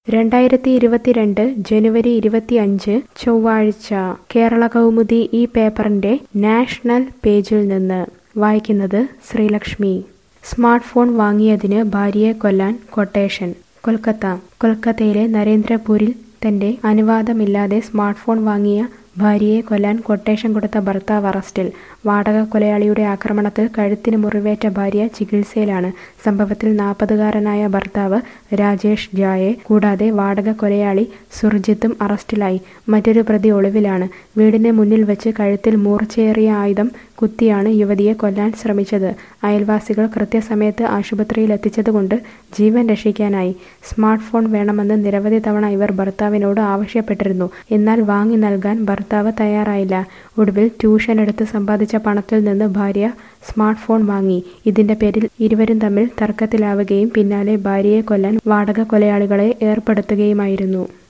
രണ്ടായിരത്തി ഇരുപത്തിരണ്ട് ജനുവരി ഇരുപത്തിയഞ്ച് ചൊവ്വാഴ്ച കേരള കൗമുദി ഈ പേപ്പറിന്റെ നാഷണൽ പേജിൽ നിന്ന് വായിക്കുന്നത് ശ്രീലക്ഷ്മി സ്മാർട്ട് ഫോൺ വാങ്ങിയതിന് ഭാര്യയെ കൊല്ലാൻ കൊട്ടേഷൻ കൊൽക്കത്ത കൊൽക്കത്തയിലെ നരേന്ദ്രപൂരിൽ തന്റെ അനുവാദമില്ലാതെ സ്മാർട്ട് ഫോൺ വാങ്ങിയ ഭാര്യയെ കൊല്ലാൻ കൊട്ടേഷൻ കൊടുത്ത ഭർത്താവ് അറസ്റ്റിൽ വാടക കൊലയാളിയുടെ ആക്രമണത്തിൽ കഴുത്തിന് മുറിവേറ്റ ഭാര്യ ചികിത്സയിലാണ് സംഭവത്തിൽ നാൽപ്പതുകാരനായ ഭർത്താവ് രാജേഷ് ജായെ കൂടാതെ വാടക കൊലയാളി സുർജിത്തും അറസ്റ്റിലായി മറ്റൊരു പ്രതി ഒളിവിലാണ് വീടിന് മുന്നിൽ വെച്ച് കഴുത്തിൽ മൂർച്ചയേറിയ ആയുധം കുത്തിയാണ് യുവതിയെ കൊല്ലാൻ ശ്രമിച്ചത് അയൽവാസികൾ കൃത്യസമയത്ത് ആശുപത്രിയിൽ എത്തിച്ചതുകൊണ്ട് ജീവൻ രക്ഷിക്കാനായി സ്മാർട്ട് ഫോൺ വേണമെന്ന് നിരവധി തവണ ഇവർ ഭർത്താവിനോട് ആവശ്യപ്പെട്ടിരുന്നു എന്നാൽ വാങ്ങി നൽകാൻ ഭർത്താവ് തയ്യാറായില്ല ഒടുവിൽ ട്യൂഷൻ എടുത്ത് സമ്പാദിച്ച പണത്തിൽ നിന്ന് ഭാര്യ സ്മാർട്ട് ഫോൺ വാങ്ങി ഇതിന്റെ പേരിൽ ഇരുവരും തമ്മിൽ തർക്കത്തിലാവുകയും പിന്നാലെ ഭാര്യയെ കൊല്ലാൻ വാടക കൊലയാളികളെ ഏർപ്പെടുത്തുകയുമായിരുന്നു